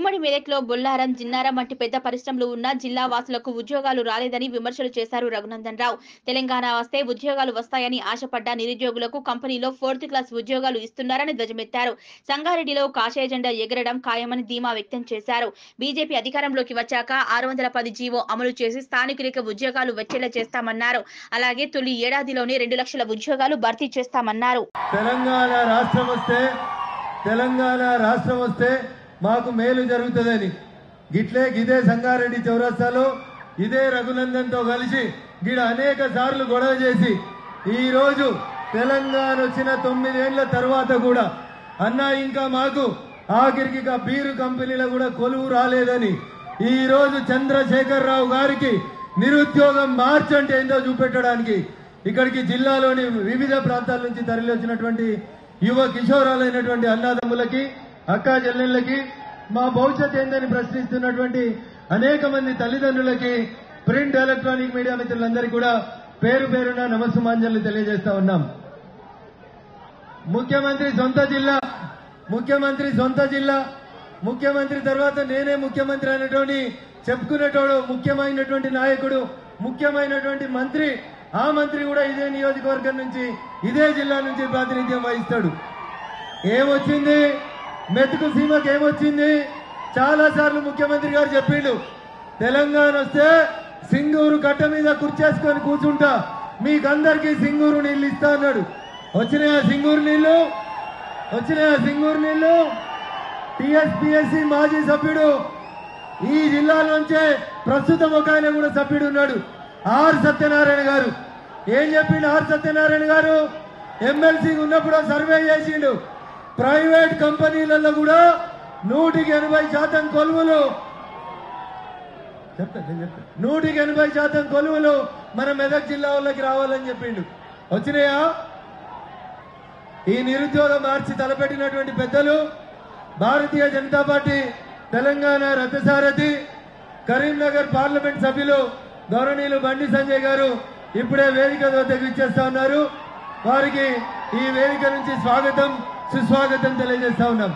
ఉమ్మడి మెదక్లో బొల్లారం జిన్నారం వంటి పెద్ద పరిశ్రమలు ఉన్న జిల్లా వాసులకు ఉద్యోగాలు రాలేదని విమర్శలు చేశారు రఘునందన్ రావు తెలంగాణ వస్తే ఉద్యోగాలు వస్తాయని ఆశపడ్డ నిరుద్యోగులకు కంపెనీలో ఫోర్త్ క్లాస్ ఉద్యోగాలు ఇస్తున్నారని ధ్వజమెత్తారు సంగారెడ్డిలో కాషాయ జెండా ఎగరడం ఖాయమని ధీమా వ్యక్తం చేశారు బీజేపీ అధికారంలోకి వచ్చాక ఆరు వందల పది జీవో అమలు చేసి స్థానికులకు ఉద్యోగాలు వచ్చేలా చేస్తామన్నారు అలాగే తొలి ఏడాదిలోనే రెండు లక్షల ఉద్యోగాలు భర్తీ చేస్తామన్నారు తెలంగాణ రాష్ట్రం వస్తే తెలంగాణ రాష్ట్రం వస్తే మాకు మేలు జరుగుతుందని గిట్లే గిదే సంగారెడ్డి చౌరస్తాలో ఇదే రఘునందన్తో కలిసి గిడ అనేక సార్లు గొడవ చేసి ఈ రోజు తెలంగాణ వచ్చిన తొమ్మిదేళ్ల తర్వాత కూడా అన్న ఇంకా మాకు ఆఖరికి ఇక బీరు కంపెనీలో కూడా కొలువు రాలేదని ఈ రోజు చంద్రశేఖర్ రావు గారికి నిరుద్యోగం మార్చ్ అంటే ఏందో చూపెట్టడానికి ఇక్కడికి జిల్లాలోని వివిధ ప్రాంతాల నుంచి తరలి వచ్చినటువంటి యువ కిషోరాలైనటువంటి అన్నాదమ్ములకి అక్కా చెల్లెళ్ళకి మా భవిష్యత్ ఏందని ప్రశ్నిస్తున్నటువంటి అనేక మంది తల్లిదండ్రులకి ప్రింట్ ఎలక్ట్రానిక్ మీడియా మిత్రులందరికీ కూడా పేరు పేరున నమస్సుమాంజలు తెలియజేస్తా ఉన్నాం ముఖ్యమంత్రి సొంత జిల్లా ముఖ్యమంత్రి సొంత జిల్లా ముఖ్యమంత్రి తర్వాత నేనే ముఖ్యమంత్రి అనేటువంటి చెప్పుకునేటోడు ముఖ్యమైనటువంటి నాయకుడు ముఖ్యమైనటువంటి మంత్రి ఆ మంత్రి కూడా ఇదే నియోజకవర్గం నుంచి ఇదే జిల్లా నుంచి ప్రాతినిధ్యం వహిస్తాడు ఏమొచ్చింది మెతుకు సీమకి ఏమొచ్చింది చాలా సార్లు ముఖ్యమంత్రి గారు చెప్పిండు తెలంగాణ వస్తే సింగూరు కట్ట మీద కుర్చేసుకొని కూర్చుంటా మీకందరికీ సింగూరు నీళ్లు ఇస్తా అన్నాడు వచ్చినాయా సింగూరు నీళ్లు వచ్చినాయా సింగూరు నీళ్లు టిఎస్పిఎస్సి మాజీ సభ్యుడు ఈ జిల్లాలోంచే ప్రస్తుతం ఒక ఆయన కూడా సభ్యుడు ఉన్నాడు ఆర్ సత్యనారాయణ గారు ఏం చెప్పిండు ఆర్ సత్యనారాయణ గారు ఎమ్మెల్సీ ఉన్నప్పుడు సర్వే చేసిండు ప్రైవేట్ కంపెనీలలో కూడా నూటికి ఎనభై శాతం కొలువులు చెప్తా నేను చెప్తా నూటికి ఎనభై శాతం కొలువులు మన మెదక్ జిల్లా వాళ్ళకి రావాలని చెప్పిండు వచ్చినాయా ఈ నిరుద్యోగ మార్చి తలపెట్టినటువంటి పెద్దలు భారతీయ జనతా పార్టీ తెలంగాణ రథసారథి కరీంనగర్ పార్లమెంట్ సభ్యులు గౌరవనీయులు బండి సంజయ్ గారు ఇప్పుడే వేదిక వద్దకు ఇచ్చేస్తా ఉన్నారు వారికి ఈ వేదిక నుంచి స్వాగతం సుస్వాగతం తెలియజేస్తా ఉన్నాం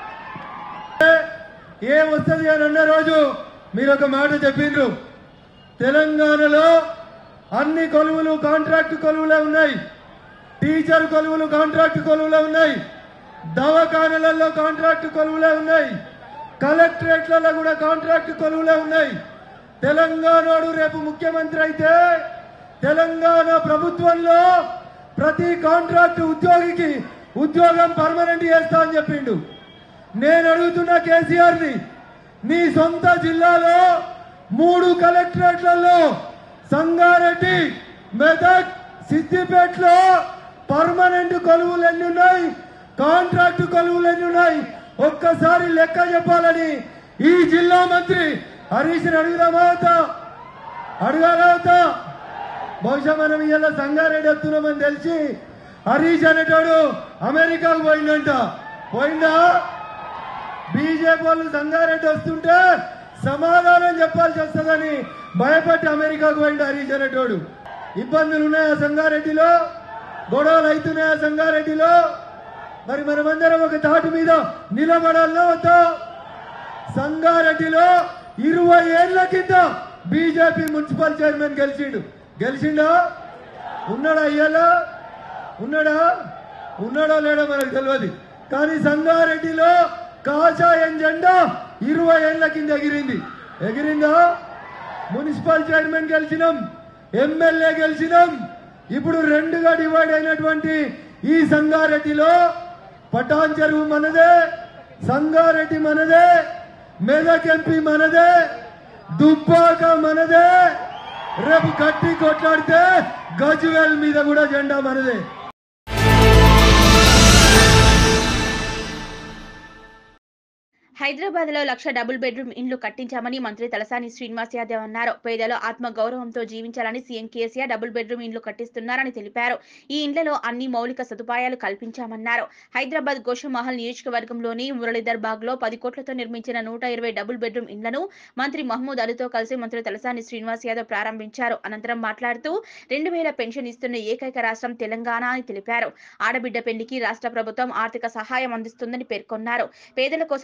ఏం వస్తుంది అని అన్న రోజు మీరు ఒక మాట చెప్పిండ్రు తెలంగాణలో అన్ని కొలువులు కాంట్రాక్ట్ కొలువులే ఉన్నాయి టీచర్ కొలువులు కాంట్రాక్ట్ కొలువులే ఉన్నాయి దవాఖానలలో కాంట్రాక్ట్ కొలువులే ఉన్నాయి కలెక్టరేట్లలో కూడా కాంట్రాక్ట్ కొలువులే ఉన్నాయి తెలంగాణోడు రేపు ముఖ్యమంత్రి అయితే తెలంగాణ ప్రభుత్వంలో ప్రతి కాంట్రాక్ట్ ఉద్యోగికి ఉద్యోగం పర్మనెంట్ చేస్తా అని చెప్పిండు నేను అడుగుతున్న కేసీఆర్ ని నీ సొంత జిల్లాలో మూడు కలెక్టరేట్లలో సంగారెడ్డి మెదక్ సిద్దిపేటలో పర్మనెంట్ కొలువులు ఎన్ని ఉన్నాయి కాంట్రాక్ట్ కొలువులు ఎన్ని ఉన్నాయి ఒక్కసారి లెక్క చెప్పాలని ఈ జిల్లా మంత్రి హరీష్ అడుగుదామా అవుతా అడగాలా అవుతా బహుశా మనం ఇలా సంగారెడ్డి వస్తున్నామని తెలిసి హరీష్ అనేటోడు అమెరికాకు పోయిందంట పోయిందా బీజేపీ వాళ్ళు సంగారెడ్డి వస్తుంటే సమాధానం చెప్పాల్సి వస్తుందని భయపట్టి అమెరికాకు పోయిండు హరీష్ అనేటోడు ఇబ్బందులు ఉన్నాయా సంగారెడ్డిలో గొడవలు అవుతున్నాయా సంగారెడ్డిలో మరి మనమందరం ఒక తాటి మీద నిలబడాలో వద్దా సంగారెడ్డిలో ఇరవై ఏళ్ల కింద బీజేపీ మున్సిపల్ చైర్మన్ గెలిచిండు గెలిచిండా ఉన్నాడా అయ్యాలా ఉన్నాడా ఉన్నాడో లేడో మనకు తెలియదు కానీ సంగారెడ్డిలో కాషాయం జెండా ఇరవై ఏళ్ల కింద ఎగిరింది ఎగిరిందా మున్సిపల్ చైర్మన్ గెలిచినాం ఎమ్మెల్యే గెలిచినాం ఇప్పుడు రెండుగా డివైడ్ అయినటువంటి ఈ సంగారెడ్డిలో పటాన్ చెరువు మనదే సంగారెడ్డి మనదే మెదక్ ఎంపీ మనదే దుబ్బాక మనదే రేపు కట్టి కొట్లాడితే గజ్వేల్ మీద కూడా జెండా మనదే హైదరాబాద్ లో లక్ష డబుల్ బెడ్రూమ్ ఇండ్లు కట్టించామని మంత్రి తలసాని శ్రీనివాస్ యాదవ్ అన్నారు పేదలు ఆత్మ గౌరవంతో జీవించాలని సీఎం కేసీఆర్ డబుల్ బెడ్రూమ్ ఇండ్లు కట్టిస్తున్నారని తెలిపారు ఈ ఇండ్లలో అన్ని మౌలిక సదుపాయాలు కల్పించామన్నారు హైదరాబాద్ గోషమహల్ నియోజకవర్గంలోని మురళీధర్ బాగ్ లో పది కోట్లతో నిర్మించిన నూట ఇరవై డబుల్ బెడ్రూమ్ ఇండ్లను మంత్రి మహమూద్ అలీతో కలిసి మంత్రి తలసాని శ్రీనివాస్ యాదవ్ ప్రారంభించారు అనంతరం మాట్లాడుతూ రెండు వేల పెన్షన్ ఇస్తున్న ఏకైక రాష్ట్రం తెలంగాణ అని తెలిపారు ఆడబిడ్డ పెళ్లికి రాష్ట్ర ప్రభుత్వం ఆర్థిక సహాయం అందిస్తుందని పేర్కొన్నారు పేదల కోసం సీఎం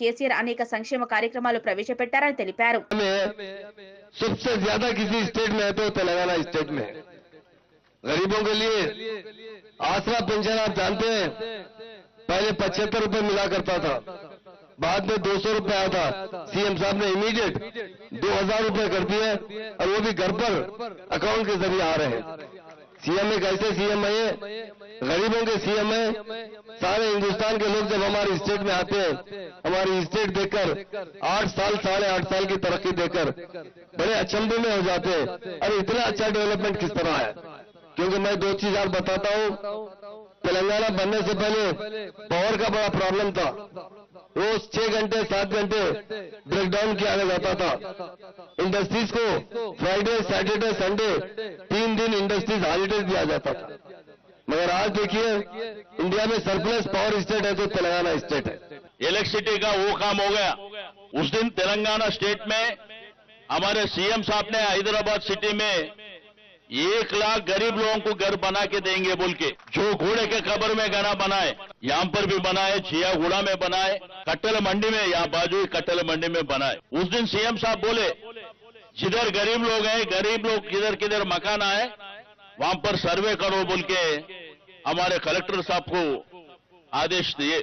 కేసీఆర్ అనేక సంక్షేమ కార్యక్రమాలు ప్రవేశపెట్టారని తెలిపారు में सबसे ज्यादा किसी स्टेट में है तो तेलंगाना स्टेट में है गरीबों के लिए आसरा पेंशन आप जानते हैं पहले पचहत्तर रुपए मिला करता था बाद में दो सौ रुपए आया था सीएम साहब ने इमीडिएट दो हजार रुपए कर दिए और वो भी घर पर अकाउंट के जरिए आ रहे हैं सीएम एक ऐसे सीएम है ये, गरीबों के सीएम है सारे हिंदुस्तान के लोग जब हमारे स्टेट में आते हैं हमारी स्टेट देखकर आठ साल साढ़े आठ साल की तरक्की देकर बड़े अचंभे में हो जाते हैं अरे इतना अच्छा डेवलपमेंट किस तरह है क्योंकि मैं दो चीज और बताता हूँ तेलंगाना बनने से पहले पावर का बड़ा प्रॉब्लम था रोज छह घंटे सात घंटे ब्रेकडाउन किया जाता था इंडस्ट्रीज को फ्राइडे सैटरडे संडे तीन दिन इंडस्ट्रीज हॉलीडे दिया जाता था मगर आज देखिए इंडिया में सरप्लस पावर स्टेट है तो तेलंगाना स्टेट है इलेक्ट्रिसिटी का वो काम हो गया उस दिन तेलंगाना स्टेट में हमारे सीएम साहब ने हैदराबाद सिटी में एक लाख गरीब लोगों को घर बना के देंगे बोल के जो घोड़े के कबर में घना बनाए यहाँ पर भी बनाए छियागुड़ा में बनाए कट्टल मंडी में यहाँ बाजू ही कट्टल मंडी में बनाए उस दिन सीएम साहब बोले जिधर गरीब लोग हैं गरीब लोग किधर किधर मकान आए वहां पर सर्वे करो बोल के हमारे कलेक्टर साहब को आदेश दिए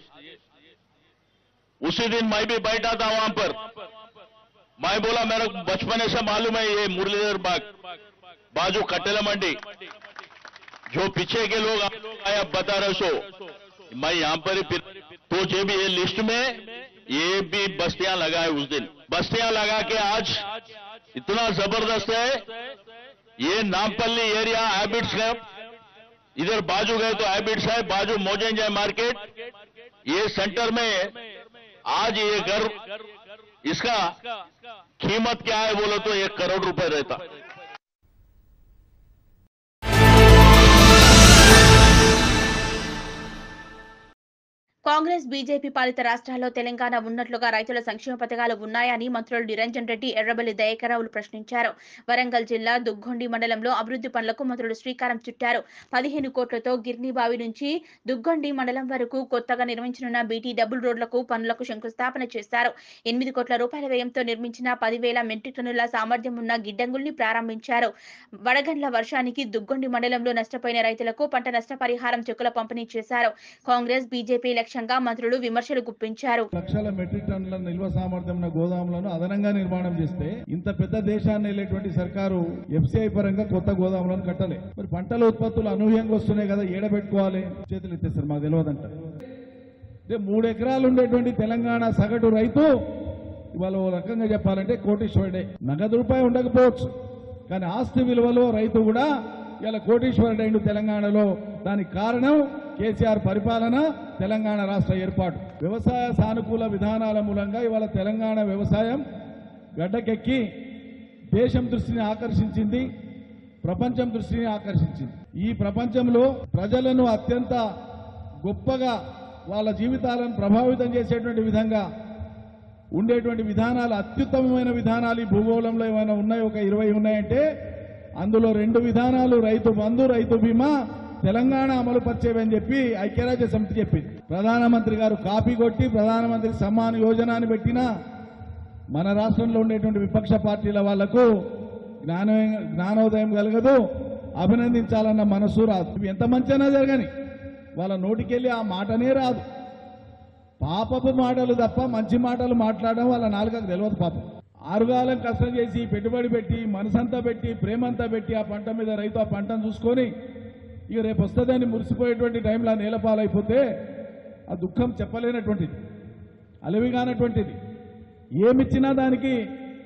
उसी दिन मैं भी बैठा था वहां पर मैं बोला मेरे को बचपने से मालूम है ये मुरलीधर बाग बाजू कटेला मंडी जो पीछे के लोग आए अब बता रहे सो मैं यहां पर ही फिर तो जो भी ये लिस्ट में ये भी बस्तियां लगाए उस दिन बस्तियां लगा के आज इतना जबरदस्त है ये नामपल्ली एरिया हैबिट्स है इधर बाजू गए तो हैबिट्स है बाजू मोजेंजा मार्केट ये सेंटर में आज ये घर इसका कीमत क्या है बोलो तो एक करोड़ रुपए रहता కాంగ్రెస్ బీజేపీ పాలిత రాష్ట్రాల్లో తెలంగాణ ఉన్నట్లుగా రైతుల సంక్షేమ పథకాలు ఉన్నాయని మంత్రులు నిరంజన్ రెడ్డి ఎర్రబెల్లి దయాకరావులు ప్రశ్నించారు వరంగల్ జిల్లా దుగ్గొండి మండలంలో అభివృద్ధి పనులకు మంత్రులు శ్రీకారం చుట్టారు పదిహేను కోట్లతో గిర్నీబావి నుంచి దుగ్గొండి మండలం వరకు కొత్తగా నిర్మించనున్న బీటీ డబుల్ రోడ్లకు పనులకు శంకుస్థాపన చేశారు ఎనిమిది కోట్ల రూపాయల వ్యయంతో నిర్మించిన పదివేల మెట్రిక్ టన్నుల సామర్థ్యం ఉన్న గిడ్డంగుల్ని ప్రారంభించారు వడగండ్ల వర్షానికి దుగ్గొండి మండలంలో నష్టపోయిన రైతులకు పంట నష్టపరిహారం చెక్కుల పంపిణీ చేశారు కాంగ్రెస్ బీజేపీ లక్ష్యంగా మంత్రులు విమర్శలు గుప్పించారు లక్షల మెట్రిక్ టన్నుల నిల్వ సామర్థ్యం ఉన్న గోదాములను అదనంగా నిర్మాణం చేస్తే ఇంత పెద్ద దేశాన్ని వెళ్ళేటువంటి సర్కారు ఎఫ్సిఐ పరంగా కొత్త గోదాములను కట్టలే మరి పంటల ఉత్పత్తులు అనూహ్యంగా వస్తున్నాయి కదా ఏడబెట్టుకోవాలి చేతులు ఎత్తేస్తారు మాకు తెలియదంట అంటే మూడు ఎకరాలు ఉండేటువంటి తెలంగాణ సగటు రైతు ఇవాళ ఓ రకంగా చెప్పాలంటే కోటీశ్వరుడే నగదు రూపాయి ఉండకపోవచ్చు కానీ ఆస్తి విలువలో రైతు కూడా ఇలా కోటీశ్వరుడైండు తెలంగాణలో దానికి కారణం కేసీఆర్ పరిపాలన తెలంగాణ రాష్ట్ర ఏర్పాటు వ్యవసాయ సానుకూల విధానాల మూలంగా ఇవాళ తెలంగాణ వ్యవసాయం గడ్డకెక్కి దేశం దృష్టిని ఆకర్షించింది ప్రపంచం దృష్టిని ఆకర్షించింది ఈ ప్రపంచంలో ప్రజలను అత్యంత గొప్పగా వాళ్ళ జీవితాలను ప్రభావితం చేసేటువంటి విధంగా ఉండేటువంటి విధానాలు అత్యుత్తమమైన విధానాలు ఈ భూగోళంలో ఏమైనా ఉన్నాయి ఒక ఇరవై ఉన్నాయంటే అందులో రెండు విధానాలు రైతు బంధు రైతు బీమా తెలంగాణ అమలు పరిచేవని చెప్పి ఐక్యరాజ్య సమితి చెప్పింది ప్రధానమంత్రి గారు కాపీ కొట్టి ప్రధానమంత్రి సమ్మాన్ యోజన అని పెట్టినా మన రాష్ట్రంలో ఉండేటువంటి విపక్ష పార్టీల వాళ్లకు జ్ఞాన జ్ఞానోదయం కలగదు అభినందించాలన్న మనసు రాదు ఇవి ఎంత మంచైనా జరగని వాళ్ళ నోటికెళ్ళి ఆ మాటనే రాదు పాపపు మాటలు తప్ప మంచి మాటలు మాట్లాడడం వాళ్ళ నాలుగకు తెలియదు పాపం ఆరుగాలం కష్టం చేసి పెట్టుబడి పెట్టి మనసంతా పెట్టి ప్రేమంతా పెట్టి ఆ పంట మీద రైతు ఆ పంటను చూసుకొని ఇక రేపు వస్తుందని మురిసిపోయేటువంటి టైంలో ఆ నేల పాలైపోతే ఆ దుఃఖం చెప్పలేనటువంటిది అలవిగానటువంటిది ఏమిచ్చినా దానికి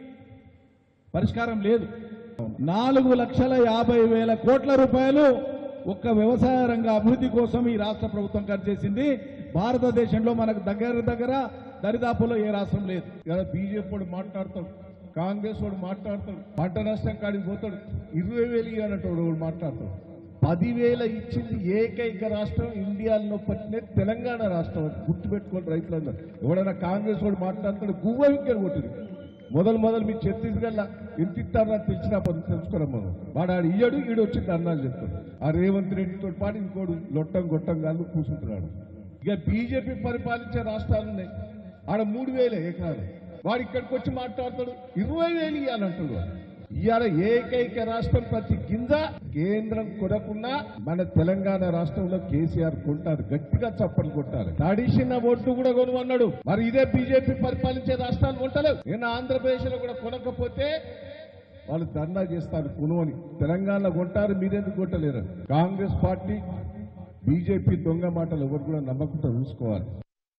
పరిష్కారం లేదు నాలుగు లక్షల యాభై వేల కోట్ల రూపాయలు ఒక్క వ్యవసాయ రంగ అభివృద్ధి కోసం ఈ రాష్ట్ర ప్రభుత్వం ఖర్చు చేసింది భారతదేశంలో మనకు దగ్గర దగ్గర దరిదాపులో ఏ రాష్ట్రం లేదు ఇలా బీజేపీ వాడు మాట్లాడతాడు కాంగ్రెస్ వాడు మాట్లాడతాడు పంట నష్టం కాడికి పోతాడు ఇరవై వేలు ఇవ్వనట్టు వాడు మాట్లాడతాడు పదివేల ఇచ్చింది ఏకైక రాష్ట్రం ఇండియాలో పట్టిన తెలంగాణ రాష్ట్రం అది గుర్తుపెట్టుకోండి రైతులందరూ ఎవడైనా కాంగ్రెస్ వాడు మాట్లాడతాడు గువ్వ ఇంకెళ్ళి కొట్టింది మొదలు మొదలు మీకు ఛత్తీస్గఢ్ ఇంటిస్తారని తెలిసినప్పుడు తెలుసుకున్నాం మనం వాడు ఆడు ఇయ్యడు ఈడు వచ్చి ధర్నాలు చెప్తాడు ఆ రేవంత్ రెడ్డితో పాటు ఇంకోడు లొట్టం గొట్టం కాదు కూర్చుంటున్నాడు ఇక బీజేపీ పరిపాలించే రాష్ట్రాలు ఉన్నాయి ఆడ మూడు వేలే ఎకరాలు వాడు ఇక్కడికి వచ్చి మాట్లాడతాడు ఇరవై వేలు ఇవ్వాలంటాడు వాడు. ఇవాళ ఏకైక రాష్ట్రం ప్రతి గింజ కేంద్రం కొనకున్నా మన తెలంగాణ రాష్ట్రంలో కేసీఆర్ కొంటారు గట్టిగా చప్పట్లు కొట్టారు తడిసిన ఓట్లు కూడా కొనుమన్నాడు మరి ఇదే బీజేపీ పరిపాలించే రాష్ట్రాలు కొంటలేవు నేను ఆంధ్రప్రదేశ్ లో కూడా కొనకపోతే వాళ్ళు ధర్నా చేస్తారు కొనువని తెలంగాణలో కొంటారు మీరెందుకు కొట్టలేరు కాంగ్రెస్ పార్టీ బీజేపీ దొంగ మాటలు ఎవరు కూడా నమ్మకంతో చూసుకోవాలి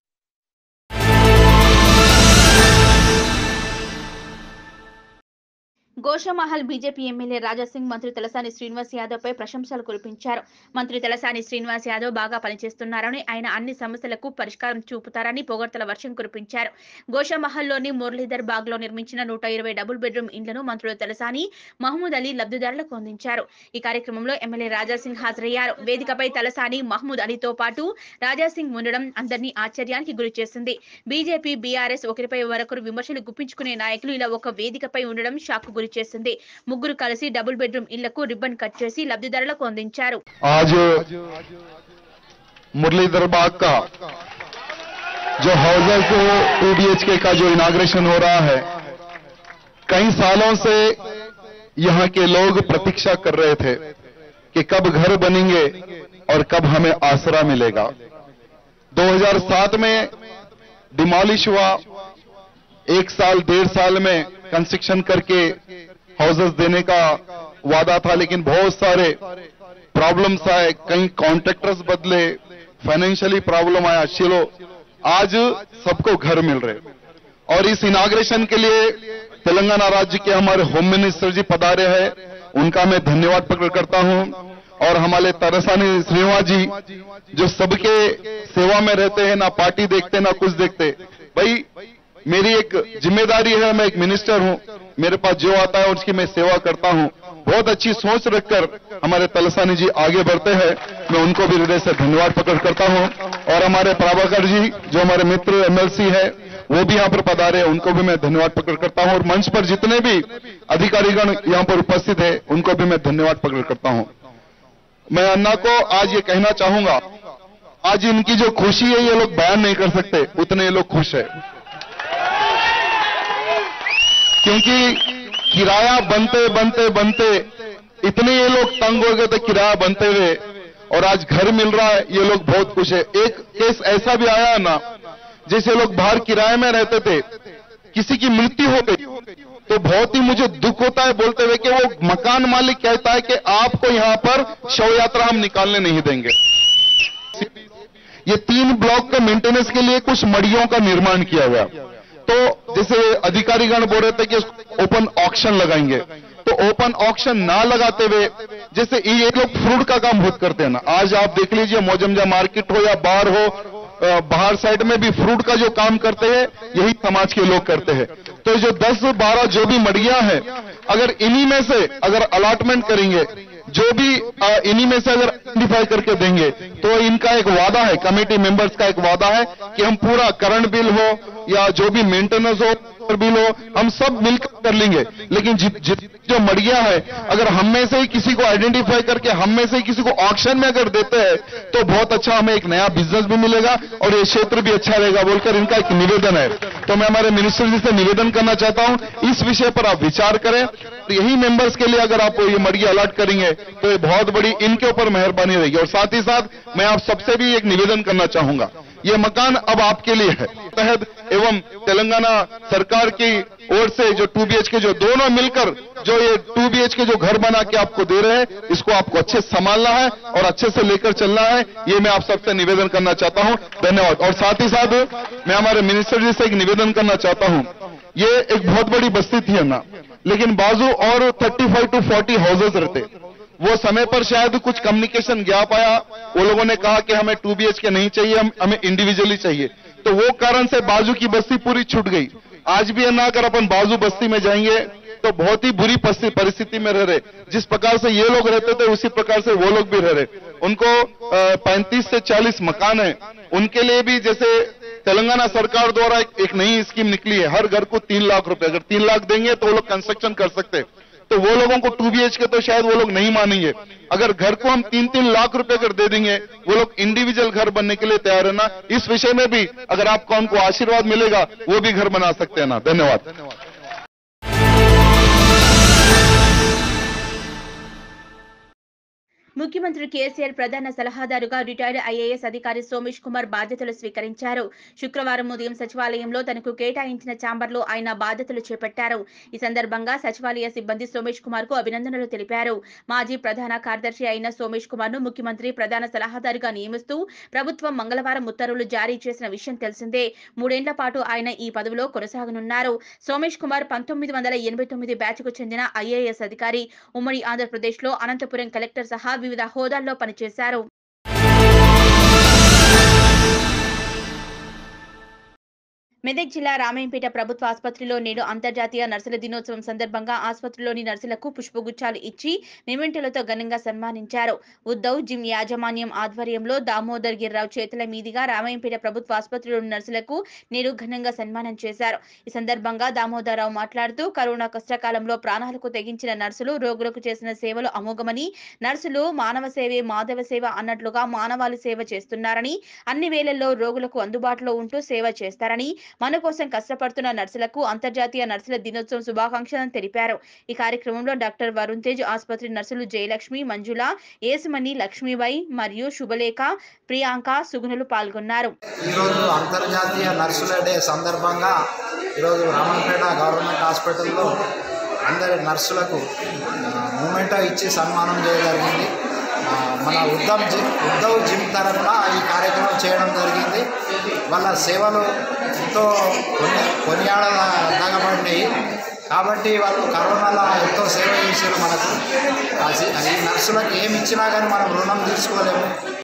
గోషమహల్ బీజేపీ ఎమ్మెల్యే రాజాసింగ్ మంత్రి తలసాని శ్రీనివాస్ యాదవ్ పై ప్రశంసలు కురిపించారు మంత్రి తలసాని శ్రీనివాస్ యాదవ్ బాగా పనిచేస్తున్నారని ఆయన అన్ని సమస్యలకు పరిష్కారం చూపుతారని పొగడ్తల వర్షం కురిపించారు గోషమహల్లోని మురళీధర్ బాగ్ లో నిర్మించిన నూట ఇరవై డబుల్ బెడ్రూమ్ ఇండ్లను మంత్రులు తలసాని మహమూద్ అలీ లబ్ధిదారులకు అందించారు ఈ కార్యక్రమంలో ఎమ్మెల్యే రాజాసింగ్ హాజరయ్యారు వేదికపై తలసాని మహమూద్ అలీతో పాటు రాజాసింగ్ ఉండడం అందరినీ ఆశ్చర్యానికి గురి చేసింది బీజేపీ బీఆర్ఎస్ ఒకరిపై మరొకరు విమర్శలు గుప్పించుకునే నాయకులు ఇలా ఒక వేదికపై ఉండడం షాక్ గురి చేసింది ముగ్గురు కలిసి డబుల్ బెడ్రూమ్ ఇళ్లకు రిబ్బన్ కట్ చేసి లబ్ధిదారులకు అందించారు आज मुरलीधर बाग का जो हाउसर को टू बीएचके का जो इनाग्रेशन हो रहा है कई सालों से यहां के लोग प्रतीक्षा कर रहे थे कि कब घर बनेंगे और कब हमें आसरा मिलेगा 2007 में डिमोलिश हुआ एक साल डेढ़ साल में कंस्ट्रक्शन करके हाउसेस देने का वादा था लेकिन बहुत सारे प्रॉब्लम्स आए कई कॉन्ट्रैक्टर्स बदले फाइनेंशियली प्रॉब्लम आया चलो आज सबको घर मिल रहे और इस इनाग्रेशन के लिए तेलंगाना राज्य के हमारे होम मिनिस्टर जी पधारे हैं उनका मैं धन्यवाद प्रकट करता हूं और हमारे तरसानी श्रीनिवास जी जो सबके सेवा में रहते हैं ना पार्टी देखते ना कुछ देखते भाई मेरी एक जिम्मेदारी है मैं एक मिनिस्टर हूं मेरे पास जो आता है उसकी मैं सेवा करता हूं बहुत अच्छी सोच रखकर हमारे तलसानी जी आगे बढ़ते हैं मैं उनको भी हृदय से धन्यवाद प्रकट करता हूं और हमारे प्रभाकर जी जो हमारे मित्र एमएलसी है वो भी यहाँ पर पधारे हैं, उनको भी मैं धन्यवाद प्रकट करता हूं और मंच पर जितने भी अधिकारीगण यहाँ पर उपस्थित है उनको भी मैं धन्यवाद प्रकट करता हूं मैं अन्ना को आज ये कहना चाहूंगा आज इनकी जो खुशी है ये लोग बयान नहीं कर सकते उतने ये लोग खुश है क्योंकि किराया बनते बनते बनते इतने ये लोग तंग हो गए थे किराया बनते हुए और आज घर मिल रहा है ये लोग बहुत खुश है एक केस ऐसा भी आया है ना जैसे लोग बाहर किराए में रहते थे किसी की मृत्यु हो गई तो बहुत ही मुझे दुख होता है बोलते हुए कि वो मकान मालिक कहता है कि आपको यहां पर शव यात्रा हम निकालने नहीं देंगे ये तीन ब्लॉक के मेंटेनेंस के लिए कुछ मड़ियों का निर्माण किया गया तो जैसे अधिकारीगण बोल रहे थे कि ओपन ऑक्शन लगाएंगे तो ओपन ऑक्शन ना लगाते हुए जैसे ये लोग फ्रूट का काम बहुत करते हैं ना आज आप देख लीजिए मौजमजा मार्केट हो या बार हो अ, बाहर साइड में भी फ्रूट का जो काम करते हैं यही समाज के लोग करते हैं तो जो 10 12 जो भी मड़िया है अगर इन्हीं में से अगर अलॉटमेंट करेंगे जो भी अ, इन्हीं में से अगर आइडेंटिफाई करके देंगे तो इनका एक वादा है कमेटी मेंबर्स का एक वादा है कि हम पूरा करंट बिल हो या जो भी मेंटेनेंस हो बिल हो हम सब मिलकर कर लेंगे लेकिन जित जित जो मड़िया है अगर हम में से ही किसी को आइडेंटिफाई करके हम में से ही किसी को ऑक्शन में अगर देते हैं तो बहुत अच्छा हमें एक नया बिजनेस भी मिलेगा और ये क्षेत्र भी अच्छा रहेगा बोलकर इनका एक निवेदन है तो मैं हमारे मिनिस्टर जी से निवेदन करना चाहता हूं इस विषय पर आप विचार करें और यही मेंबर्स के लिए अगर आप ये मड़िया अलॉट करेंगे तो ये बहुत बड़ी इनके ऊपर मेहरबानी रहेगी और साथ ही साथ मैं आप सबसे भी एक निवेदन करना चाहूंगा ये मकान अब आपके लिए है तहत एवं तेलंगाना सरकार की ओर से जो टू बी के जो दोनों मिलकर जो ये टू बी के जो घर बना के आपको दे रहे हैं इसको आपको अच्छे से संभालना है और अच्छे से लेकर चलना है ये मैं आप सबसे निवेदन करना चाहता हूं धन्यवाद और साथ ही साथ मैं हमारे मिनिस्टर जी से एक निवेदन करना चाहता हूं ये एक बहुत बड़ी बस्ती थी ना लेकिन बाजू और 35 टू 40 हाउसेस रहते वो समय पर शायद कुछ कम्युनिकेशन गैप आया वो लोगों ने कहा कि हमें टू बी के नहीं चाहिए हम हमें इंडिविजुअली चाहिए तो वो कारण से बाजू की बस्ती पूरी छूट गई आज भी है ना अगर अपन बाजू बस्ती में जाएंगे तो बहुत ही बुरी परिस्थिति परिस्थिति में रह रहे जिस प्रकार से ये लोग रहते थे उसी प्रकार से वो लोग भी रह रहे उनको पैंतीस से चालीस मकान है उनके लिए भी जैसे तेलंगाना सरकार द्वारा एक, एक नई स्कीम निकली है हर घर को तीन लाख रुपए अगर तीन लाख देंगे तो वो लोग कंस्ट्रक्शन कर सकते हैं तो वो लोगों को टू बी के तो शायद वो लोग नहीं मानेंगे अगर घर को हम तीन तीन लाख रुपए कर दे देंगे वो लोग इंडिविजुअल घर बनने के लिए तैयार है ना इस विषय में भी अगर आपको उनको आशीर्वाद मिलेगा वो भी घर बना सकते हैं ना धन्यवाद ముఖ్యమంత్రి కేసీఆర్ ప్రధాన సలహాదారుగా రిటైర్డ్ ఐఏఎస్ అధికారి సోమేష్ కుమార్ బాధ్యతలు స్వీకరించారు శుక్రవారం ఉదయం సచివాలయంలో తనకు కేటాయించిన ఛాంబర్లో ఆయన బాధ్యతలు చేపట్టారు ఈ సందర్భంగా సచివాలయ సిబ్బంది సోమేష్ కుమార్ కు అభినందనలు తెలిపారు మాజీ ప్రధాన కార్యదర్శి అయిన సోమేష్ కుమార్ ను ముఖ్యమంత్రి ప్రధాన సలహాదారుగా నియమిస్తూ ప్రభుత్వం మంగళవారం ఉత్తర్వులు జారీ చేసిన విషయం తెలిసిందే మూడేండ్ల పాటు ఆయన ఈ పదవిలో కొనసాగనున్నారు సోమేష్ కుమార్ పంతొమ్మిది వందల ఎనభై తొమ్మిది బ్యాచ్ కు చెందిన ఐఏఎస్ అధికారి ఉమ్మడి ఆంధ్రప్రదేశ్ లో అనంతపురం కలెక్టర్ సహా వివిధ హోదాల్లో పనిచేశారు మెదక్ జిల్లా రామాయంపేట ప్రభుత్వ ఆసుపత్రిలో నేడు అంతర్జాతీయ నర్సుల దినోత్సవం సందర్భంగా ఆసుపత్రిలోని నర్సులకు పుష్పగుచ్చాలు ఇచ్చి మెమెంటోలతో ఘనంగా సన్మానించారు ఉద్దవ్ జిమ్ యాజమాన్యం ఆధ్వర్యంలో దామోదర్ గిర్రావు చేతుల మీదుగా రామాయంపేట ప్రభుత్వ ఆసుపత్రిలోని నర్సులకు నేడు ఘనంగా సన్మానం చేశారు ఈ సందర్భంగా దామోదరరావు మాట్లాడుతూ కరోనా కష్టకాలంలో ప్రాణాలకు తెగించిన నర్సులు రోగులకు చేసిన సేవలు అమోఘమని నర్సులు మానవ సేవే మాధవ సేవ అన్నట్లుగా మానవాళి సేవ చేస్తున్నారని అన్ని వేళల్లో రోగులకు అందుబాటులో ఉంటూ సేవ చేస్తారని మన కోసం కష్టపడుతున్న నర్సులకు అంతర్జాతీయ నర్సుల దినోత్సవం శుభాకాంక్షలను తెలిపారు ఈ కార్యక్రమంలో డాక్టర్ వరుణ్ తేజ్ ఆసుపత్రి నర్సులు జయలక్ష్మి మంజుల ఏసుమణి లక్ష్మీబాయి మరియు శుభలేఖ ప్రియాంక సుగుణులు పాల్గొన్నారు ఈరోజు అంతర్జాతీయ నర్సుల డే సందర్భంగా ఈరోజు రామన్పేట గవర్నమెంట్ హాస్పిటల్లో అందరి నర్సులకు మూమెంటో ఇచ్చి సన్మానం చేయడం జరిగింది ఆ, మన ఉద్దవ్ జిమ్ ఉద్దవ్ జిమ్ తరఫున ఈ కార్యక్రమం చేయడం జరిగింది వాళ్ళ సేవలు ఎంతో కొన్ని కొనియాడదగబడినాయి కాబట్టి వాళ్ళు కరోనాలో ఎంతో సేవ చేశారు మనకు ఆ సి- ఈ నర్సులకు ఏమి ఇచ్చినా కానీ మనం రుణం తీసుకోలేము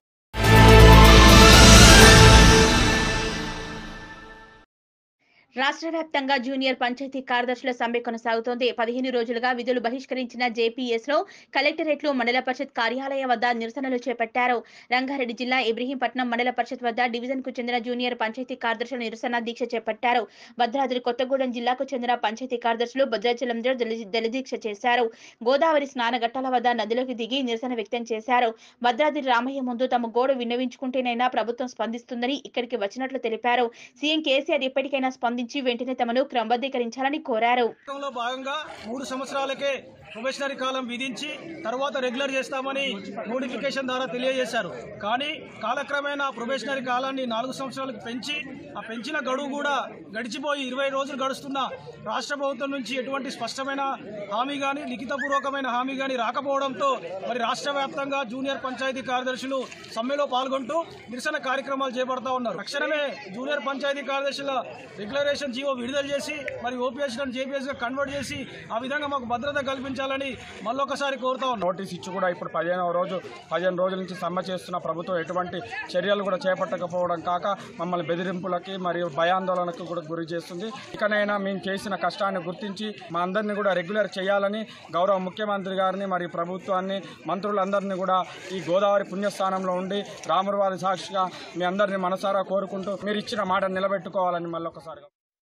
రాష్ట్ర వ్యాప్తంగా జూనియర్ పంచాయతీ కార్యదర్శుల సమ్మె కొనసాగుతోంది పదిహేను రోజులుగా విధులు బహిష్కరించిన జేపీఎస్ లో కలెక్టరేట్లు మండల పరిషత్ కార్యాలయ వద్ద నిరసనలు చేపట్టారు రంగారెడ్డి జిల్లా ఇబ్రహీంపట్నం మండల పరిషత్ వద్ద డివిజన్ కు చెందిన జూనియర్ పంచాయతీ కార్యదర్శుల నిరసన దీక్ష చేపట్టారు భద్రాద్రి కొత్తగూడెం జిల్లాకు చెందిన పంచాయతీ కార్యదర్శులు భద్రాచలంలో దళి- దళిదీక్ష చేశారు గోదావరి స్నానఘట్టాల వద్ద నదిలోకి దిగి నిరసన వ్యక్తం చేశారు భద్రాద్రి రామయ్య ముందు తమ గోడు విన్నవించుకుంటేనైనా ప్రభుత్వం స్పందిస్తుందని ఇక్కడికి వచ్చినట్లు తెలిపారు సీఎం కేసీఆర్ ఇప్పటికైనా స్పందించి వెంటనే తమను క్రమబద్ధీకరించాలని కోరారు పథకంలో భాగంగా మూడు సంవత్సరాలకే ప్రొబేషనరీ కాలం విధించి తర్వాత రెగ్యులర్ చేస్తామని నోటిఫికేషన్ ద్వారా తెలియజేశారు కానీ కాలక్రమేణా ప్రొబేషనరీ కాలాన్ని నాలుగు సంవత్సరాలకు పెంచి ఆ పెంచిన గడువు కూడా గడిచిపోయి ఇరవై రోజులు గడుస్తున్న రాష్ట్ర ప్రభుత్వం నుంచి ఎటువంటి స్పష్టమైన హామీ కానీ లిఖితపూర్వకమైన హామీ కానీ రాకపోవడంతో మరి రాష్ట్ర వ్యాప్తంగా జూనియర్ పంచాయతీ కార్యదర్శులు సమ్మెలో పాల్గొంటూ నిరసన కార్యక్రమాలు చేపడతా ఉన్నారు తక్షణమే జూనియర్ పంచాయతీ కార్యదర్శుల డిక్లరేషన్ జీవో విడుదల చేసి మరి ఓపీఎస్ జేపీఎస్ గా కన్వర్ట్ చేసి ఆ విధంగా మాకు భద్రత కల్పించాలని మళ్ళొకసారి కోరుతా ఉన్నాం నోటీస్ ఇచ్చి కూడా ఇప్పుడు పదిహేనవ రోజు పదిహేను రోజుల నుంచి సమ్మె చేస్తున్న ప్రభుత్వం ఎటువంటి చర్యలు కూడా చేపట్టకపోవడం కాక మమ్మల్ని బెదిరింపులకి మరియు భయాందోళనకు కూడా గురి చేస్తుంది ఇకనైనా మేము చేసిన కష్టాన్ని గుర్తించి మా అందరినీ కూడా రెగ్యులర్ చేయాలని గౌరవ ముఖ్యమంత్రి గారిని మరియు ప్రభుత్వాన్ని మంత్రులందరినీ కూడా ఈ గోదావరి పుణ్యస్థానంలో ఉండి రాముల వారి సాక్షిగా మీ అందరినీ మనసారా కోరుకుంటూ మీరు ఇచ్చిన మాట నిలబెట్టుకోవాలని మళ్ళొకసారి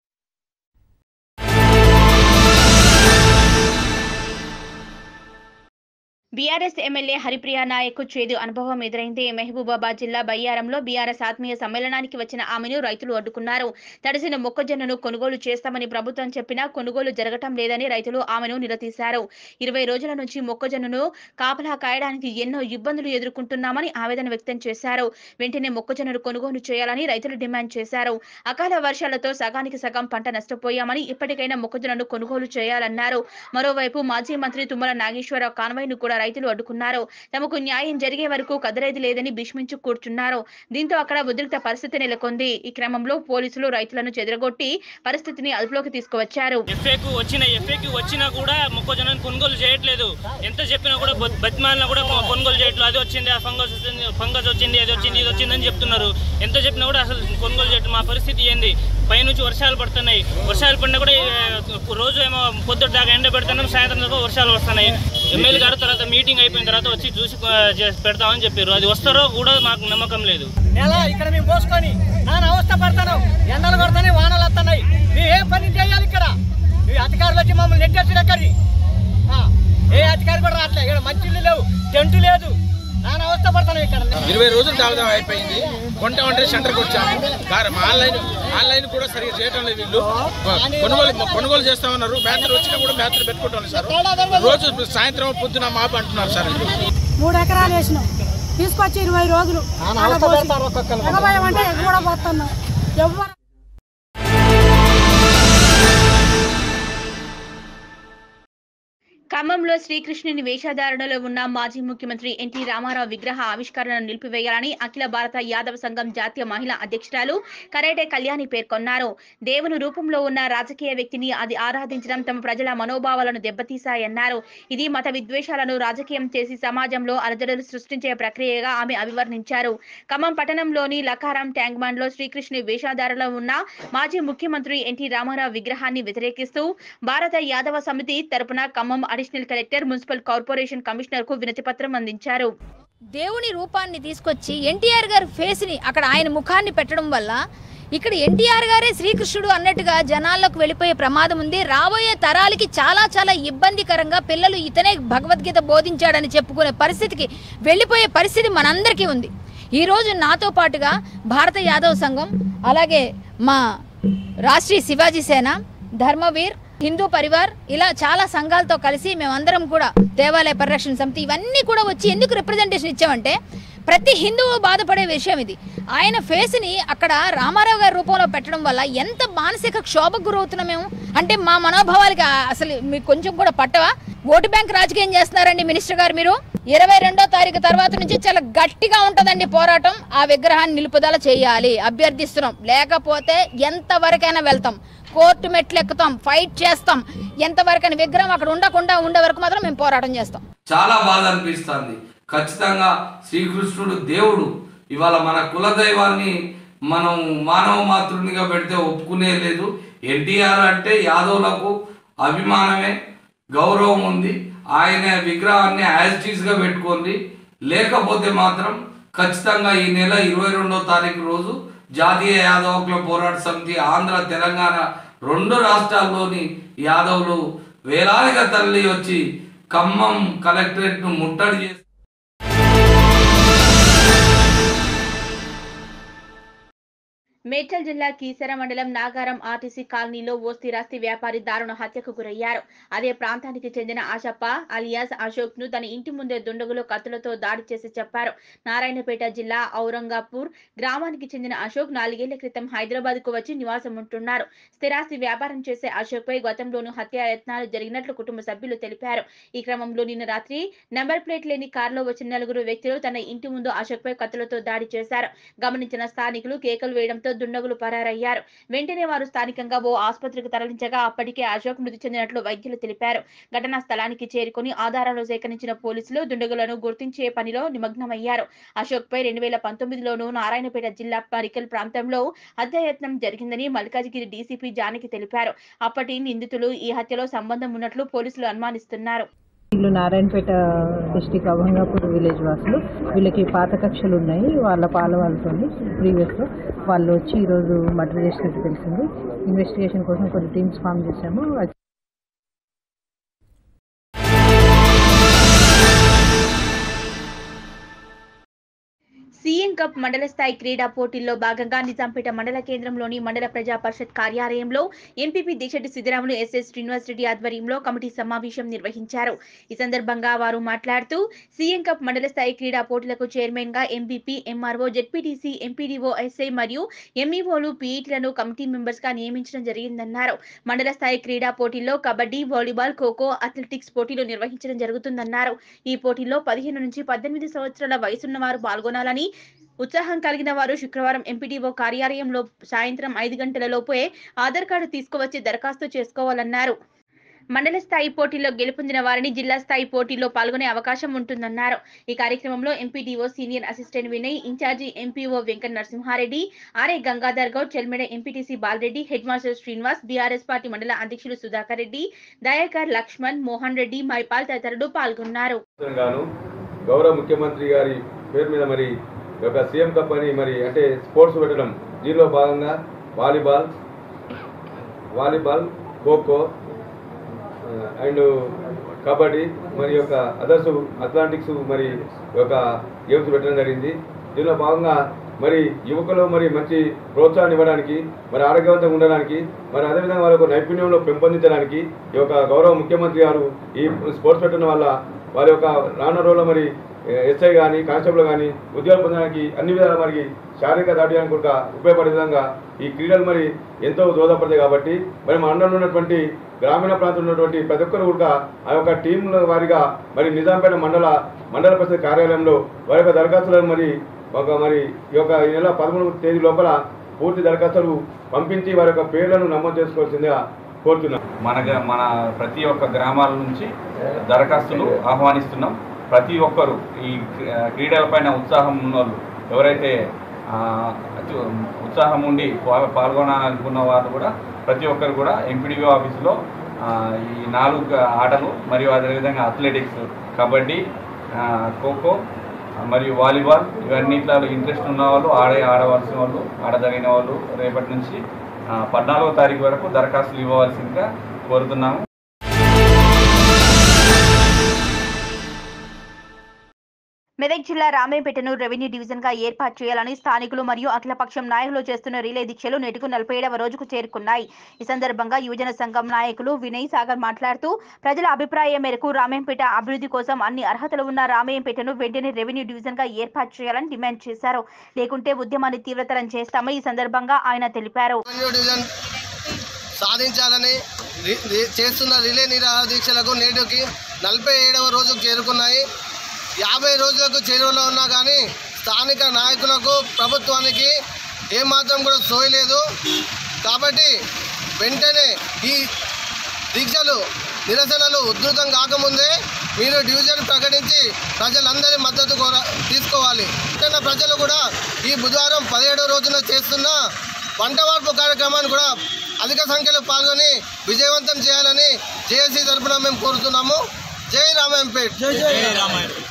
బీఆర్ఎస్ ఎమ్మెల్యే హరిప్రియ నాయక్ చేదు అనుభవం ఎదురైంది మహబూబాబాద్ జిల్లా బయ్యారంలో బీఆర్ఎస్ ఆత్మీయ సమ్మేళనానికి వచ్చిన ఆమెను రైతులు అడ్డుకున్నారు తడిసిన మొక్కజొన్నను కొనుగోలు చేస్తామని ప్రభుత్వం చెప్పినా కొనుగోలు జరగటం లేదని రైతులు ఆమెను నిలదీశారు ఇరవై రోజుల నుంచి మొక్కజొన్నను కాపలా కాయడానికి ఎన్నో ఇబ్బందులు ఎదుర్కొంటున్నామని ఆవేదన వ్యక్తం చేశారు వెంటనే మొక్కజొన్నను కొనుగోలు చేయాలని రైతులు డిమాండ్ చేశారు అకాల వర్షాలతో సగానికి సగం పంట నష్టపోయామని ఇప్పటికైనా మొక్కజొన్నను కొనుగోలు చేయాలన్నారు మరోవైపు మాజీ మంత్రి తుమ్మల నాగేశ్వరరావు కాన్వాయ్ను కూడా రైతులు అడ్డుకున్నారు తమకు న్యాయం జరిగే వరకు కదరేది లేదని భీష్మించు కూర్చున్నారు దీంతో అక్కడ ఉద్రిక్త పరిస్థితి నెలకొంది ఈ క్రమంలో పోలీసులు రైతులను చెదరగొట్టి పరిస్థితిని అదుపులోకి తీసుకువచ్చారు ఎఫ్ఏకు వచ్చిన ఎఫ్ఏకి వచ్చినా కూడా మొక్కజొన్నను కొనుగోలు చేయట్లేదు ఎంత చెప్పినా కూడా బ- బతిమాలినా కూడా కొ- కొనుగోలు చేయట్లేదు అది వచ్చింది ఆ ఫంగస్ వచ్చింది ఫంగస్ వచ్చింది అది వచ్చింది ఇది వచ్చింది అని చెప్తున్నారు ఎంత చెప్పినా కూడా అసలు కొనుగోలు చేయట్లేదు మా పరిస్థితి ఏంది పైనుంచి వర్షాలు పడుతున్నాయి వర్షాలు పడినా కూడా ఏ, రోజు ఏమో పొద్దుట దాకా ఎండ పెడుతున్నాం సాయంత్రం దాకా వర్షాలు వస్తున్నాయి ఎమ్మెల్యే గారు తర్వాత మీటింగ్ అయిపోయిన తర్వాత వచ్చి చూసి ఆ, చేసి పెడతామని చెప్పారు అది వస్తారో కూడా మాకు నమ్మకం లేదు నెల ఇక్కడ మేము పోసుకొని నాన్న అవస్థ పడతాను ఎండలు కొడతాయి వానలు వస్తున్నాయి మేము ఏ పని చేయాలి ఇక్కడ ఈ అధికారులు వచ్చి మమ్మల్ని నెట్టేసి ఎక్కడి ఆ, ఏ అధికారి కూడా రావట్లేదు ఇక్కడ మంచి ఇల్లు లేవు టెంట్ లేదు నాన్న అవస్థ పడతాను ఇక్కడ ఇరవై రోజులు దాదాపు అయిపోయింది వంట వంట సెంటర్కి వచ్చాము కారం ఆన్లైన్ ఆన్లైన్ కూడా సరిగ్గా చేయటం లేదు వీళ్ళు కొనుగోలు కొనుగోలు చేస్తామన్నారు బ్యాటరీ వచ్చినా కూడా బ్యాటరీ పెట్టుకుంటాం సార్ రోజు సాయంత్రం పొద్దున మాపు అంటున్నారు సార్ వీళ్ళు మూడు ఎకరాలు వేసినాం తీసుకొచ్చి ఇరవై రోజులు అవస్థ పెడతారు ఒక్కొక్కరు. ఎగబోయమంటే ఎగ కూడా పోతున్నాం ఎవ్వరు ఖమ్మంలో శ్రీకృష్ణుని వేషధారణలో ఉన్న మాజీ ముఖ్యమంత్రి ఎన్టీ రామారావు విగ్రహ ఆవిష్కరణను నిలిపివేయాలని అఖిల భారత యాదవ సంఘం జాతీయ మహిళా అధ్యక్షురాలు కరేటే కళ్యాణి పేర్కొన్నారు దేవుని రూపంలో ఉన్న రాజకీయ వ్యక్తిని అది ఆరాధించడం తమ ప్రజల మనోభావాలను దెబ్బతీశాయన్నారు ఇది మత విద్వేషాలను రాజకీయం చేసి సమాజంలో అలజడులు సృష్టించే ప్రక్రియగా ఆమె అభివర్ణించారు ఖమ్మం పట్టణంలోని లకారం ట్యాంక్ బండ్ లో శ్రీకృష్ణుని వేషధారణలో ఉన్న మాజీ ముఖ్యమంత్రి ఎన్టీ రామారావు విగ్రహాన్ని వ్యతిరేకిస్తూ భారత యాదవ సమితి తరపున Khammam additional collector municipal corporation commissioner కు వినతి పత్రం అందించారు దేవుని రూపాన్ని తీసుకొచ్చి ఎన్టీఆర్ గారి ఫేస్ని అక్కడ ఆయన ముఖాన్ని పెట్టడం వల్ల ఇక్కడ ఎన్టీఆర్ గారే శ్రీకృష్ణుడు అన్నట్టుగా జనాల్లోకి వెళ్ళిపోయే ప్రమాదం ఉంది రాబోయే తరాలకి చాలా చాలా ఇబ్బందికరంగా పిల్లలు ఇతనే భగవద్గీత బోధించాడని చెప్పుకునే పరిస్థితికి వెళ్ళిపోయే పరిస్థితి మనందరికీ ఉంది ఈరోజు నాతో పాటుగా భారత యాదవ్ సంఘం అలాగే మా రాష్ట్రీయ శివాజీ సేన ధర్మవీర్ హిందూ పరివార్ ఇలా చాలా సంఘాలతో కలిసి మేమందరం కూడా దేవాలయ పరిరక్షణ సమితి ఇవన్నీ కూడా వచ్చి ఎందుకు రిప్రజెంటేషన్ ఇచ్చామంటే ప్రతి హిందువు బాధపడే విషయం ఇది ఆయన ఫేస్ని అక్కడ రామారావు గారి రూపంలో పెట్టడం వల్ల ఎంత మానసిక క్షోభకు గురవుతున్నాం మేము అంటే మా మనోభావాలకి ఆ- అసలు మీకు కొంచెం కూడా పట్టవా ఓటు బ్యాంక్ రాజకీయం చేస్తున్నారండి మినిస్టర్ గారు మీరు ఇరవై రెండో తారీఖు తర్వాత నుంచి చాలా గట్టిగా ఉంటుందండి పోరాటం ఆ విగ్రహాన్ని నిలుపుదల చేయాలి అభ్యర్థిస్తున్నాం లేకపోతే ఎంతవరకైనా వెళ్తాం కోర్టు మెట్లు ఎక్కుతాం ఫైట్ చేస్తాం ఎంతవరకైనా విగ్రహం అక్కడ ఉండకుండా ఉండే వరకు మాత్రం మేము పోరాటం చేస్తాం చాలా బాధ అనిపిస్తుంది ఖచ్చితంగా శ్రీకృష్ణుడు దేవుడు ఇవాళ మన కులదైవాన్ని మనం మానవ మాతృనిగా పెడితే ఒప్పుకునే లేదు ఎన్టీఆర్ అంటే యాదవులకు అభిమానమే గౌరవం ఉంది ఆయన విగ్రహాన్ని యాజ్ గా పెట్టుకోండి లేకపోతే మాత్రం ఖచ్చితంగా ఈ నెల ఇరవై రెండో తారీఖు రోజు జాతీయ యాదవ కుల పోరాట సమితి ఆంధ్ర తెలంగాణ రెండు రాష్ట్రాల్లోని యాదవులు వేలాదిగా తరలి వచ్చి ఖమ్మం కలెక్టరేట్ ను ముట్టడి చేసి మేడ్చల్ జిల్లా కీసర మండలం నాగారం ఆర్టీసీ కాలనీలో ఓ స్థిరాస్తి వ్యాపారి దారుణ హత్యకు గురయ్యారు అదే ప్రాంతానికి చెందిన ఆశప్ప అలియాస్ అశోక్ ను తన ఇంటి ముందే దుండగులు కత్తులతో దాడి చేసి చెప్పారు నారాయణపేట జిల్లా ఔరంగాపూర్ గ్రామానికి చెందిన అశోక్ నాలుగేళ్ల క్రితం హైదరాబాద్ కు వచ్చి నివాసం ఉంటున్నారు స్థిరాస్తి వ్యాపారం చేసే అశోక్ పై గతంలోనూ హత్యాయత్నాలు జరిగినట్లు కుటుంబ సభ్యులు తెలిపారు ఈ క్రమంలో నిన్న రాత్రి నెంబర్ ప్లేట్ లేని కారులో వచ్చిన నలుగురు వ్యక్తులు తన ఇంటి ముందు అశోక్ పై కత్తులతో దాడి చేశారు గమనించిన స్థానికులు కేకలు వేయడంతో దుండగులు పరారయ్యారు వెంటనే వారు స్థానికంగా ఓ ఆసుపత్రికి తరలించగా అప్పటికే అశోక్ మృతి చెందినట్లు వైద్యులు తెలిపారు ఘటనా స్థలానికి చేరుకుని ఆధారాలు సేకరించిన పోలీసులు దుండగులను గుర్తించే పనిలో నిమగ్నమయ్యారు అశోక్ పై రెండు వేల పంతొమ్మిదిలోనూ నారాయణపేట జిల్లా పరికల్ ప్రాంతంలో హత్యాయత్నం జరిగిందని మల్కాజిగిరి డీసీపీ జానకి తెలిపారు అప్పటి నిందితులు ఈ హత్యలో సంబంధం ఉన్నట్లు పోలీసులు అనుమానిస్తున్నారు వీళ్ళు నారాయణపేట డిస్టిక్ అభంగాపూర్ విలేజ్ వాసులు వీళ్ళకి పాత కక్షలు ఉన్నాయి వాళ్ళ పాల వాళ్ళతో ప్రీవియస్ వాళ్ళు వచ్చి ఈరోజు మర్డర్ చేసినట్టు తెలిసింది ఇన్వెస్టిగేషన్ కోసం కొన్ని టీమ్స్ ఫామ్ చేశాము అది సీఎం కప్ మండల స్థాయి క్రీడా పోటీల్లో భాగంగా నిజాంపేట మండల కేంద్రంలోని మండల ప్రజా పరిషత్ కార్యాలయంలో ఎంపీపీ దీక్షటి సిద్ధరాములు ఎస్ఎస్ శ్రీనివాస్ రెడ్డి ఆధ్వర్యంలో కమిటీ సమావేశం నిర్వహించారు ఈ సందర్భంగా వారు మాట్లాడుతూ సీఎం కప్ మండల స్థాయి క్రీడా పోటీలకు చైర్మన్ గా MPP MRO ZPTC MPDO SI మరియు ఎంఈఓలు పీఈటీలను కమిటీ మెంబర్స్ గా నియమించడం జరిగిందన్నారు మండల స్థాయి క్రీడా పోటీల్లో కబడ్డీ వాలీబాల్ ఖోఖో అథ్లెటిక్స్ పోటీలు నిర్వహించడం జరుగుతుందన్నారు ఈ పోటీల్లో పదిహేను నుంచి పద్దెనిమిది సంవత్సరాల వయసున్న వారు పాల్గొనాలని ఉత్సాహం కలిగిన వారు శుక్రవారం ఎంపీడీఓ కార్యాలయంలో సాయంత్రం ఐదు గంటల లోపే ఆధార్ కార్డు తీసుకువచ్చి దరఖాస్తు చేసుకోవాలన్నారు మండల స్థాయి పోటీల్లో గెలుపొందిన వారిని జిల్లా స్థాయి పోటీల్లో పాల్గొనే అవకాశం ఉంటుందన్నారు ఈ కార్యక్రమంలో MPDO senior assistant Vinay incharge MPO Venkata Narasimha Reddy RA Gangadhar Goud చెల్మెడ MPTC Bala Reddy head master Srinivas BRS party మండల అధ్యక్షులు సుధాకర్ రెడ్డి దయాకర్ లక్ష్మణ్ మోహన్ రెడ్డి మైపాల్ తదితరులు పాల్గొన్నారు గాను గౌరవ ముఖ్యమంత్రి గారి పేరు మీద మరి ఒక సీఎం కప్ అని మరి అంటే స్పోర్ట్స్ పెట్టడం దీనిలో భాగంగా volleyball volleyball kho kho and kabaddi మరి యొక్క అదర్స్ అథ్లాంటిక్స్ మరి యొక్క గేమ్స్ పెట్టడం జరిగింది దీనిలో భాగంగా మరి యువకులు మరి మంచి ప్రోత్సాహం ఇవ్వడానికి మరి ఆరోగ్యవంతంగా ఉండడానికి మరి అదేవిధంగా వాళ్ళకు నైపుణ్యంలో పెంపొందించడానికి ఈ యొక్క గౌరవ ముఖ్యమంత్రి గారు ఈ స్పోర్ట్స్ పెట్టడం వల్ల వారి యొక్క రానున్న రోజుల్లో మరి ఎస్ఐ కానీ కానిస్టేబుల్ కానీ ఉద్యోగాలు పొందడానికి అన్ని విధాలు మరి శారీరక దాటిడానికి కూడా ఉపయోగపడే విధంగా ఈ క్రీడలు మరి ఎంతో దోహదపడతాయి కాబట్టి మరి మన అండంలో ఉన్నటువంటి గ్రామీణ ప్రాంతంలో ఉన్నటువంటి ప్రతి ఒక్కరు కూడా ఆ యొక్క టీంల వారిగా మరి నిజాంపేట మండల మండల పరిషత్ కార్యాలయంలో వారి యొక్క దరఖాస్తులను మరి ఒక మరి ఈ యొక్క ఈ నెల పదమూడు తేదీ లోపల పూర్తి దరఖాస్తులు పంపించి వారి యొక్క పేర్లను నమోదు చేసుకోవాల్సిందిగా కోరుతున్నాం మన గ్రా- మన ప్రతి ఒక్క గ్రామాల నుంచి దరఖాస్తులు ఆహ్వానిస్తున్నాం ప్రతి ఒక్కరు ఈ క్రీ- క్రీడలపైన ఉత్సాహం ఉన్నోళ్ళు ఎవరైతే ఆ, అతి- ఉత్సాహం ఉండి పా- పాల్గొనాలనుకున్న వారు కూడా ప్రతి ఒక్కరు కూడా ఎంపీడీఓ ఆఫీసులో ఆ, ఈ నాలుగు ఆటలు మరియు అదేవిధంగా అథ్లెటిక్స్ కబడ్డీ ఆ, ఖోఖో ఆ, మరియు వాలీబాల్ ఇవన్నిట్లో ఇంట్రెస్ట్ ఉన్న వాళ్ళు ఆడే ఆడవలసిన వాళ్ళు ఆడదగిన వాళ్ళు రేపటి నుంచి ఆ, పద్నాలుగో తారీఖు వరకు దరఖాస్తులు ఇవ్వవలసిందిగా కోరుతున్నాము మెదక్ జిల్లా రామేపేటను రెవెన్యూ డివిజన్ గా ఏర్పాటు చేయాలని స్థానికులు మరియు అఖిలపక్షం నాయకులు చేస్తున్న రిలే దీక్షలు నేటికు నలభై ఏడవ రోజుకు చేరుకున్నాయి ఈ సందర్భంగా యువజన సంఘం నాయకులు వినయ్ సాగర్ మాట్లాడుతూ ప్రజల అభిప్రాయం మేరకు రామేంపేట అభివృద్ధి కోసం అన్ని అర్హతలు ఉన్న రామేంపేటను వెంటనే రెవెన్యూ డివిజన్ గా ఏర్పాటు చేయాలని డిమాండ్ చేశారు లేకుంటే ఉద్యమాన్ని తీవ్రతరం చేస్తామని ఈ సందర్భంగా ఆయన తెలిపారు రెవెన్యూ డివిజన్ సాధించాలని రి- రి- చేస్తున్న రిలే నిరాహార దీక్షలకు నేటికి నలభై ఏడవ రోజుకు చేరుకున్నాయి యాభై రోజులకు చేరువలో ఉన్నా కానీ స్థానిక నాయకులకు ప్రభుత్వానికి ఏమాత్రం కూడా సోయలేదు కాబట్టి వెంటనే ఈ దీక్షలు నిరసనలు ఉధృతం కాకముందే మీరు డివిజన్ ప్రకటించి ప్రజలందరి మద్దతు కోర తీసుకోవాలి వెంటనే ప్రజలు కూడా ఈ బుధవారం పదిహేడవ రోజున చేస్తున్న వంట వార్పు కార్యక్రమాన్ని కూడా అధిక సంఖ్యలో పాల్గొని విజయవంతం చేయాలని జేఏసీ తరఫున మేము కోరుతున్నాము జై రామాయంపేట్ జై జై రామాయంపేట్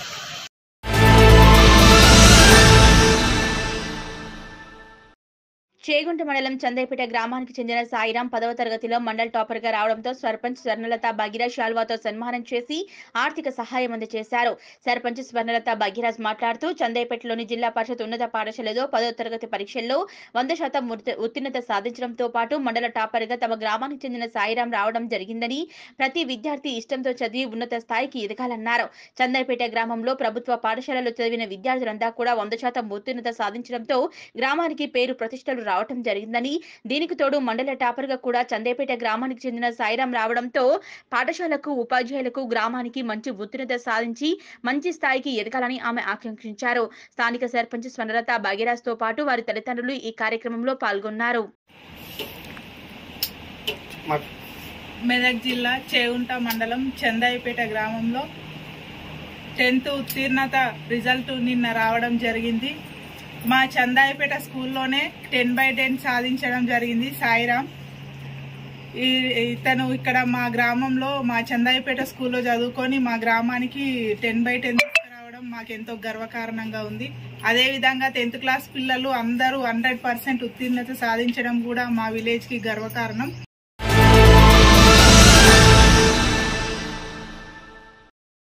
చేగుంట మండలం చందైపేట గ్రామానికి చెందిన సాయిరాం పదవ తరగతిలో మండల్ టాపర్ గా రావడంతో సర్పంచ్ స్వర్ణలత బగిరాజ్ శాల్వాతో సన్మానం చేసి ఆర్థిక సహాయం అందజేశారు సర్పంచ్ స్వర్ణలత బగిరాజ్ మాట్లాడుతూ చందైపేటలోని జిల్లా పరిషత్ ఉన్నత పాఠశాలలో పదవ తరగతి పరీక్షల్లో వంద శాతం ఉత్త- ఉత్తీర్ణత సాధించడంతో పాటు మండల టాపర్ గా తమ గ్రామానికి చెందిన సాయిరాం రావడం జరిగిందని ప్రతి విద్యార్థి ఇష్టంతో చదివి ఉన్నత స్థాయికి ఎదగాలన్నారు చందైపేట గ్రామంలో ప్రభుత్వ పాఠశాలలో చదివిన విద్యార్థులంతా కూడా వంద శాతం ఉత్తీర్ణత సాధించడంతో గ్రామానికి పేరు ప్రతిష్టలు రావటం జరిగిందని దీనికి తోడు మండల టాపర్ గా కూడా చందేపేట గ్రామానికి చెందిన సాయిరాం రావడంతో పాఠశాలకు ఉపాధ్యాయులకు గ్రామానికి మంచి ఉత్తీర్ణత సాధించి మంచి స్థాయికి ఎదగాలని ఆమె ఆకాంక్షించారు స్థానిక సర్పంచ్ స్వర్ణలత భాగ్యరాజ్ తో పాటు వారి తల్లిదండ్రులు ఈ కార్యక్రమంలో పాల్గొన్నారు మెదక్ జిల్లా చేగుంట మండలం చందాయిపేట గ్రామంలో టెన్త్ ఉత్తీర్ణత రిజల్ట్ నిన్న రావడం జరిగింది మా చందాయిపేట స్కూల్లోనే టెన్ బై టెన్ సాధించడం జరిగింది సాయిరామ్ ఈ- ఇతను ఇక్కడ మా గ్రామంలో మా చందాయిపేట స్కూల్లో చదువుకొని మా గ్రామానికి టెన్ బై టెన్ తీసుకురావడం మాకెంతో గర్వకారణంగా ఉంది అదేవిధంగా టెన్త్ క్లాస్ పిల్లలు అందరూ హండ్రెడ్ పర్సెంట్ ఉత్తీర్ణత సాధించడం కూడా మా విలేజ్కి గర్వకారణం